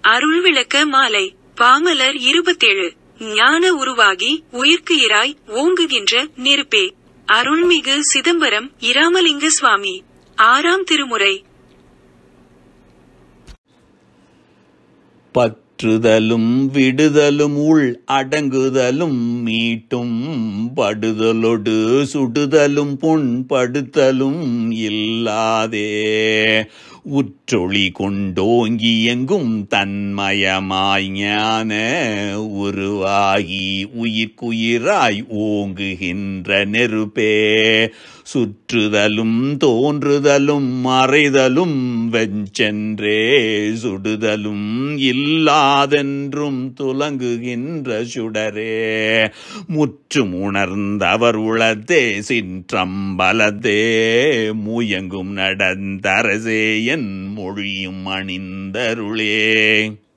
அருள் விளக்க மாலை பாமலர் இருபத்தேழு ஞான உருவாகி உயிர்க்கு இராய் ஓங்குகின்ற நெருப்பே அருள்மிகு சிதம்பரம் இராமலிங்க சுவாமி ஆறாம் திருமுறை பற்றுதலும் விடுதலும் உள் அடங்குதலும் மீட்டும் படுதலொடு சுடுதலும் புண்படுத்தலும் இல்லாதே உற்றொளி கொண்டோங்கி எங்கும் தன்மயமாய் ஞான உருவாகி உயிர்க்குயிராய் ஓங்குகின்ற நெருப்பே சுற்றுதலும் தோன்றுதலும் மறைதலும் வெஞ்சென்றே சுடுதலும் இல்லாதென்றும் துலங்குகின்ற சுடரே முற்றும் உணர்ந்தவர் உளத்தே சிற்றம்பலத்தே முயங்கும் நடந்தரசே என் மொழியும் அணிந்தருளே